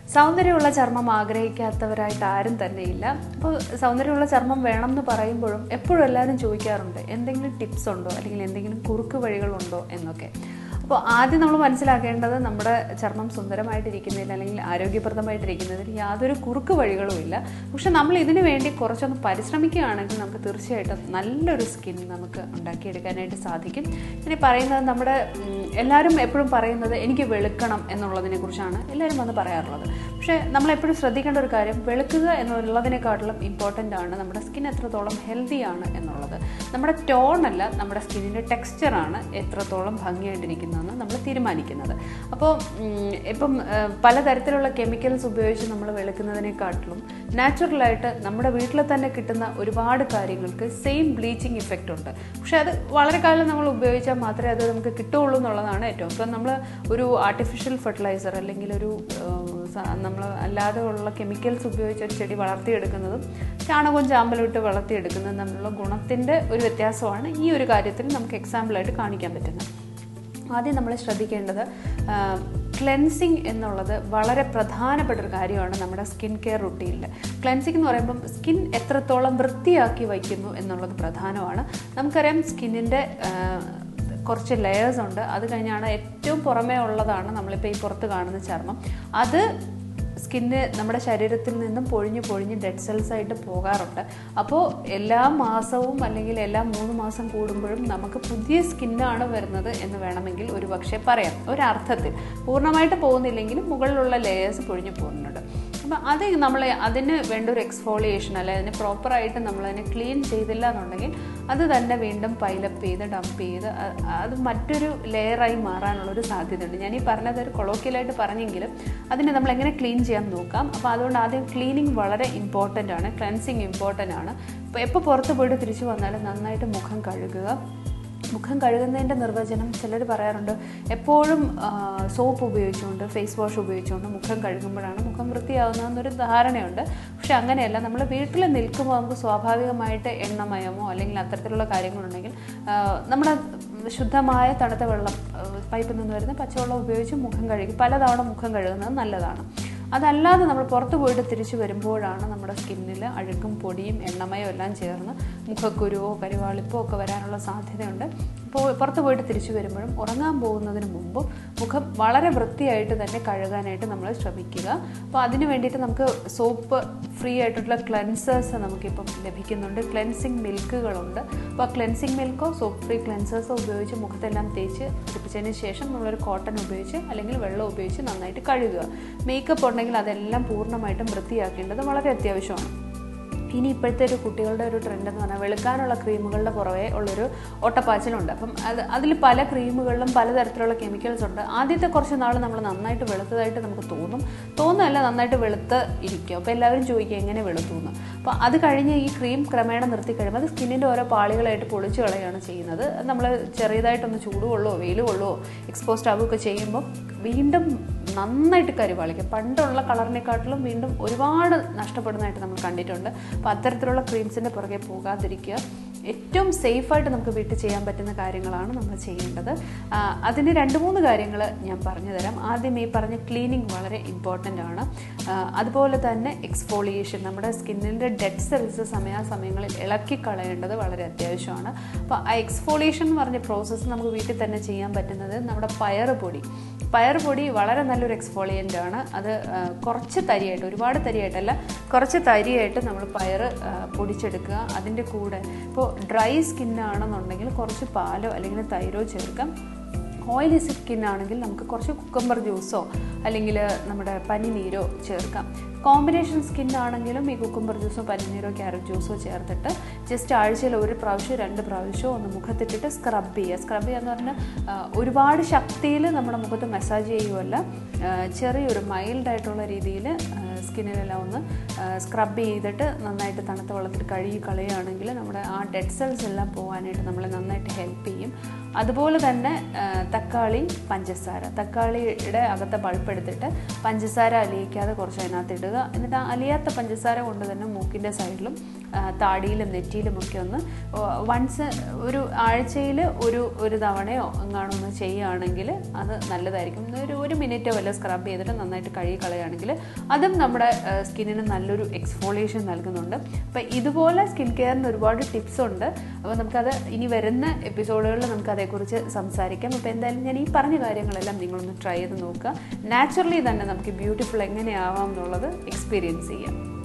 സൗന്ദര്യമുള്ള ചർമ്മം ആഗ്രഹിക്കാത്തവരായിട്ട് ആരും തന്നെ ഇല്ല അപ്പോൾ സൗന്ദര്യമുള്ള ചർമ്മം വേണം എന്ന് പറയുമ്പോഴും എപ്പോഴും എല്ലാവരും ചോദിക്കാറുണ്ട് എന്തെങ്കിലും ടിപ്സ് ഉണ്ടോ അല്ലെങ്കിൽ എന്തെങ്കിലും കുറുക്ക് വഴികളുണ്ടോ എന്നൊക്കെ അപ്പോൾ ആദ്യം നമ്മൾ മനസ്സിലാക്കേണ്ടത് നമ്മുടെ ചർമ്മം സുന്ദരമായിട്ടിരിക്കുന്നതിൽ അല്ലെങ്കിൽ ആരോഗ്യപ്രദമായിട്ടിരിക്കുന്നതിൽ യാതൊരു കുറുക്ക് വഴികളും ഇല്ല പക്ഷെ നമ്മൾ ഇതിനു വേണ്ടി കുറച്ചൊന്ന് പരിശ്രമിക്കുകയാണെങ്കിൽ നമുക്ക് തീർച്ചയായിട്ടും നല്ലൊരു സ്കിൻ നമുക്ക് ഉണ്ടാക്കിയെടുക്കാനായിട്ട് സാധിക്കും ഇനി പറയുന്നത് നമ്മുടെ ഉം, എല്ലാവരും എപ്പോഴും പറയുന്നത് എനിക്ക് വെളുക്കണം എന്നുള്ളതിനെ കുറിച്ചാണ് എല്ലാവരും വന്ന് പറയാറുള്ളത് പക്ഷേ നമ്മൾ എപ്പോഴും ശ്രദ്ധിക്കേണ്ട ഒരു കാര്യം വെളുക്കുക എന്നുള്ളതിനെക്കാട്ടിലും ഇമ്പോർട്ടൻ്റ് ആണ് നമ്മുടെ സ്കിൻ എത്രത്തോളം ഹെൽത്തി ആണ് എന്നുള്ളത് നമ്മുടെ ടോൺ അല്ല നമ്മുടെ സ്കിന്നിൻ്റെ ടെക്സ്ചറാണ് എത്രത്തോളം ഭംഗിയായിട്ടിരിക്കുന്നതെന്ന് നമ്മൾ തീരുമാനിക്കുന്നത് അപ്പോൾ ഉം, ഇപ്പം ആ, പലതരത്തിലുള്ള കെമിക്കൽസ് ഉപയോഗിച്ച് നമ്മൾ വെളുക്കുന്നതിനെക്കാട്ടിലും നാച്ചുറലായിട്ട് നമ്മുടെ വീട്ടിൽ തന്നെ കിട്ടുന്ന ഒരുപാട് കാര്യങ്ങൾക്ക് സെയിം ബ്ലീച്ചിങ് ഇഫക്റ്റ് ഉണ്ട് പക്ഷേ അത് വളരെ കാലം നമ്മൾ ഉപയോഗിച്ചാൽ മാത്രമേ അത് നമുക്ക് കിട്ടുള്ളൂ എന്നുള്ളതാണ് ഏറ്റവും ഇപ്പം നമ്മൾ ഒരു ആർട്ടിഫിഷ്യൽ ഫെർട്ടിലൈസർ അല്ലെങ്കിൽ ഒരു നമ്മൾ അല്ലാതെ ഉള്ള കെമിക്കൽസ് ഉപയോഗിച്ച് ഒരു ചെടി വളർത്തിയെടുക്കുന്നതും ചാണകവും ചാമ്പലും ഇട്ട് വളർത്തിയെടുക്കുന്നതും തമ്മിലുള്ള ഗുണത്തിൻ്റെ ഒരു വ്യത്യാസമാണ് ഈ ഒരു കാര്യത്തിൽ നമുക്ക് എക്സാമ്പിളായിട്ട് കാണിക്കാൻ പറ്റുന്നത് ആദ്യം നമ്മൾ ശ്രദ്ധിക്കേണ്ടത് ക്ലെൻസിങ് എന്നുള്ളത് വളരെ പ്രധാനപ്പെട്ട ഒരു കാര്യമാണ് നമ്മുടെ സ്കിൻ കെയർ റുട്ടീനിൽ ക്ലെൻസിങ് എന്ന് പറയുമ്പം സ്കിൻ എത്രത്തോളം വൃത്തിയാക്കി വയ്ക്കുന്നു എന്നുള്ളത് പ്രധാനമാണ് നമുക്കറിയാം സ്കിന്നിൻ്റെ കുറച്ച് ലെയേഴ്സ് ഉണ്ട് അത് കഴിഞ്ഞാണ് ഏറ്റവും പുറമേ ഉള്ളതാണ് നമ്മളിപ്പോൾ ഈ പുറത്ത് കാണുന്ന ചർമ്മം അത് സ്കിന്ന് നമ്മുടെ ശരീരത്തിൽ നിന്നും പൊഴിഞ്ഞ് പൊഴിഞ്ഞ് ഡെഡ് സെൽസ് ആയിട്ട് പോകാറുണ്ട് അപ്പോൾ എല്ലാ മാസവും അല്ലെങ്കിൽ എല്ലാ മൂന്ന് മാസം കൂടുമ്പോഴും നമുക്ക് പുതിയ സ്കിന്നാണ് വരുന്നത് എന്ന് വേണമെങ്കിൽ ഒരു പക്ഷേ പറയാം ഒരർത്ഥത്തിൽ പൂർണ്ണമായിട്ട് പോകുന്നില്ലെങ്കിലും മുകളിലുള്ള ലേയേഴ്സ് പൊഴിഞ്ഞു പോകുന്നുണ്ട് അപ്പം അത് നമ്മൾ അതിന് വേണ്ട ഒരു എക്സ്ഫോളിയേഷൻ അല്ലെ അതിന് പ്രോപ്പറായിട്ട് നമ്മളതിനെ ക്ലീൻ ചെയ്തില്ല എന്നുണ്ടെങ്കിൽ അത് തന്നെ വീണ്ടും പൈലപ്പ് ചെയ്ത് ഡംപ് ചെയ്ത് അ- അത് മറ്റൊരു ലെയറായി മാറാനുള്ളൊരു സാധ്യതയുണ്ട് ഞാൻ ഈ പറഞ്ഞത് ഒരു കൊളോക്കിയലായിട്ട് പറഞ്ഞെങ്കിലും അതിനെ നമ്മൾ എങ്ങനെ ക്ലീൻ ചെയ്യാൻ നോക്കാം അപ്പോൾ അതുകൊണ്ട് ആദ്യം ക്ലീനിങ് വളരെ ഇമ്പോർട്ടൻ്റ് ആണ് ക്ലെൻസിങ് ഇമ്പോർട്ടൻ്റ് ആണ് അപ്പോൾ എപ്പോൾ പുറത്ത് പോയിട്ട് തിരിച്ചു വന്നാലും നന്നായിട്ട് മുഖം കഴുകുക മുഖം കഴുകുന്നതിൻ്റെ നിർവചനം ചിലർ പറയാറുണ്ട് എപ്പോഴും സോപ്പ് ഉപയോഗിച്ചുകൊണ്ട് ഫേസ് വാഷ് ഉപയോഗിച്ചുകൊണ്ട് മുഖം കഴുകുമ്പോഴാണ് മുഖം വൃത്തിയാവുന്നതെന്നൊരു ധാരണയുണ്ട് പക്ഷെ അങ്ങനെയല്ല നമ്മൾ വീട്ടിൽ നിൽക്കുമ്പോൾ നമുക്ക് സ്വാഭാവികമായിട്ട് എണ്ണമയമോ അല്ലെങ്കിൽ അത്തരത്തിലുള്ള കാര്യങ്ങളുണ്ടെങ്കിൽ ആ, നമ്മുടെ ശുദ്ധമായ തണുത്ത വെള്ളം ആ, പൈപ്പിൽ നിന്ന് വരുന്ന പച്ചവെള്ളം ഉപയോഗിച്ച് മുഖം കഴുകി പലതവണ മുഖം കഴുകുന്നത് നല്ലതാണ് അതല്ലാതെ നമ്മൾ പുറത്ത് പോയിട്ട് തിരിച്ചു വരുമ്പോഴാണ് നമ്മുടെ സ്കിന്നിൽ അഴുക്കും പൊടിയും എണ്ണമയോ എല്ലാം ചേർന്ന് മുഖക്കുരുവോ കരിവാളിപ്പോ ഒക്കെ വരാനുള്ള സാധ്യതയുണ്ട് അപ്പോൾ പുറത്ത് പോയിട്ട് തിരിച്ചു വരുമ്പോഴും ഉറങ്ങാൻ പോകുന്നതിന് മുമ്പ് മുഖം വളരെ വൃത്തിയായിട്ട് തന്നെ കഴുകാനായിട്ട് നമ്മൾ ശ്രമിക്കുക അപ്പോൾ അതിന് വേണ്ടിയിട്ട് നമുക്ക് സോപ്പ് ഫ്രീ ആയിട്ടുള്ള ക്ലെൻസേഴ്സ് നമുക്കിപ്പം ലഭിക്കുന്നുണ്ട് ക്ലെൻസിങ് മിൽക്കുകളുണ്ട് അപ്പോൾ ആ ക്ലെൻസിങ് മിൽക്കോ സോപ്പ് ഫ്രീ ക്ലെൻസേഴ്സോ ഉപയോഗിച്ച് മുഖത്തെല്ലാം തേച്ച് പിടിപ്പിച്ചതിന് ശേഷം നമ്മളൊരു കോട്ടൺ ഉപയോഗിച്ച് അല്ലെങ്കിൽ വെള്ളം ഉപയോഗിച്ച് നന്നായിട്ട് കഴുകുക മേക്കപ്പ് ഉണ്ടെങ്കിൽ അതെല്ലാം പൂർണ്ണമായിട്ടും വൃത്തിയാക്കേണ്ടത് വളരെ അത്യാവശ്യമാണ് ഇനി ഇപ്പോഴത്തെ ഒരു കുട്ടികളുടെ ഒരു ട്രെൻഡ് എന്ന് പറഞ്ഞാൽ വെളുക്കാനുള്ള ക്രീമുകളുടെ പുറമെ ഉള്ളൊരു ഓട്ടപ്പാച്ചിലുണ്ട് അപ്പം അത് അതിൽ പല ക്രീമുകളിലും പലതരത്തിലുള്ള കെമിക്കൽസ് ഉണ്ട് ആദ്യത്തെ കുറച്ച് നാൾ നമ്മൾ നന്നായിട്ട് വെളുത്തതായിട്ട് നമുക്ക് തോന്നും തോന്നുന്നല്ല നന്നായിട്ട് വെളുത്ത് ഇരിക്കും അപ്പോൾ എല്ലാവരും ചോദിക്കും എങ്ങനെ വെളുത്തു എന്ന് അപ്പോൾ അത് കഴിഞ്ഞ് ഈ ക്രീം ക്രമേണ നിർത്തി കഴിയുമ്പോൾ അത് സ്കിന്നിൻ്റെ ഓരോ പാളികളായിട്ട് പൊളിച്ച് കളയുകയാണ് ചെയ്യുന്നത് നമ്മൾ ചെറിയതായിട്ടൊന്ന് ചൂട് കൊള്ളുമോ വെയിൽ കൊള്ളുമോ എക്സ്പോസ്റ്റ് ആവുകയൊക്കെ ചെയ്യുമ്പോൾ വീണ്ടും നന്നായിട്ട് കരിവാളിക്കും പണ്ടുള്ള കളറിനെക്കാട്ടിലും വീണ്ടും ഒരുപാട് നഷ്ടപ്പെടുന്നതായിട്ട് നമ്മൾ കണ്ടിട്ടുണ്ട് അപ്പോൾ അത്തരത്തിലുള്ള ക്രീംസിൻ്റെ പുറകെ പോകാതിരിക്കുക ഏറ്റവും സേഫായിട്ട് നമുക്ക് വീട്ടിൽ ചെയ്യാൻ പറ്റുന്ന കാര്യങ്ങളാണ് നമ്മൾ ചെയ്യേണ്ടത് ആ, അതിന് രണ്ട് മൂന്ന് കാര്യങ്ങൾ ഞാൻ പറഞ്ഞു തരാം ആദ്യം ഈ പറഞ്ഞ ക്ലീനിങ് വളരെ ഇമ്പോർട്ടൻ്റ് ആണ് ആ, അതുപോലെ തന്നെ എക്സ്ഫോളിയേഷൻ നമ്മുടെ സ്കിന്നിൻ്റെ ഡെഡ് സെൽസ് സമയാസമയങ്ങളിൽ ഇളക്കി കളയേണ്ടത് വളരെ അത്യാവശ്യമാണ് അപ്പോൾ ആ എക്സ്ഫോളിയേഷൻ എന്ന് പറഞ്ഞ പ്രോസസ്സ് നമുക്ക് വീട്ടിൽ തന്നെ ചെയ്യാൻ പറ്റുന്നത് നമ്മുടെ പയറ് പൊടി പയർ പൊടി വളരെ നല്ലൊരു എക്സ്ഫോളിയൻ്റ് ആണ് അത് ആ, കുറച്ച് തരിയായിട്ട് ഒരുപാട് തരിയായിട്ടല്ല കുറച്ച് തരിയായിട്ട് നമ്മൾ പയർ ആ, പൊടിച്ചെടുക്കുക അതിൻ്റെ കൂടെ ഇപ്പോൾ ഡ്രൈ സ്കിന്നാണെന്നുണ്ടെങ്കിൽ കുറച്ച് പാലോ അല്ലെങ്കിൽ തൈരോ ചേർക്കാം ഓയിലി സ്കിൻ ആണെങ്കിൽ നമുക്ക് കുറച്ച് കുക്കമ്പർ ജ്യൂസോ അല്ലെങ്കിൽ നമ്മുടെ പനിനീരോ ചേർക്കാം കോമ്പിനേഷൻ സ്കിൻ ആണെങ്കിലും ഈ കുക്കുംബർ ജ്യൂസോ പനിനീരോ ക്യാരറ്റ് ജ്യൂസോ ചേർത്തിട്ട് ജസ്റ്റ് ആഴ്ചയിൽ ഒരു പ്രാവശ്യം രണ്ട് പ്രാവശ്യമോ ഒന്ന് മുഖത്തിട്ടിട്ട് സ്ക്രബ് ചെയ്യുക സ്ക്രബ് ചെയ്യുക എന്ന് പറഞ്ഞാൽ ആ, ഒരുപാട് ശക്തിയിൽ നമ്മുടെ മുഖത്ത് മസാജ് ചെയ്യുമല്ല ആ, ചെറിയൊരു മൈൽഡായിട്ടുള്ള രീതിയിൽ സ്കിന്നിനെല്ലാം ഒന്ന് സ്ക്രബ് ചെയ്തിട്ട് നന്നായിട്ട് തണുത്ത വെള്ളത്തിൽ കഴുകി കളയുകയാണെങ്കിൽ നമ്മുടെ ആ ഡെഡ് സെൽസ് എല്ലാം പോകാനായിട്ട് നമ്മളെ നന്നായിട്ട് ഹെൽപ്പ് ചെയ്യും അതുപോലെ തന്നെ ആ, തക്കാളി പഞ്ചസാര തക്കാളിയുടെ അകത്തെ പൾപ്പ് എടുത്തിട്ട് പഞ്ചസാര അലിയിക്കാതെ കുറച്ച് അതിനകത്ത് ഇടുക എന്നിട്ട് ആ അലിയാത്ത പഞ്ചസാര കൊണ്ട് തന്നെ മൂക്കിൻ്റെ സൈഡിലും ആ, താടിയിലും നെറ്റിയിലും ഒക്കെ ഒന്ന് വൺസ് ഒരു ആഴ്ചയിൽ ഒരു ഒരു തവണയോ എങ്ങാണോ ഒന്ന് ചെയ്യുകയാണെങ്കിൽ അത് നല്ലതായിരിക്കും ഒരു ഒരു മിനിറ്റോ വല്ല സ്ക്രബ് ചെയ്തിട്ട് നന്നായിട്ട് കഴുകി കളയുകയാണെങ്കിൽ അതും നമ്മുടെ സ്കിന്നിന് നല്ലൊരു എക്സ്ഫോളിയേഷൻ നൽകുന്നുണ്ട് അപ്പോൾ ഇതുപോലെ സ്കിൻ കെയറിന് ഒരുപാട് ടിപ്സ് ഉണ്ട് അപ്പോൾ നമുക്കത് ഇനി വരുന്ന എപ്പിസോഡുകളിൽ നമുക്ക് അതേക്കുറിച്ച് സംസാരിക്കാം അപ്പോൾ എന്തായാലും ഞാൻ ഈ പറഞ്ഞ കാര്യങ്ങളെല്ലാം നിങ്ങളൊന്ന് ട്രൈ ചെയ്ത് നോക്കുക നാച്ചുറലി തന്നെ നമുക്ക് ബ്യൂട്ടിഫുൾ എങ്ങനെയാവാം എന്നുള്ളത് എക്സ്പീരിയൻസ് ചെയ്യാം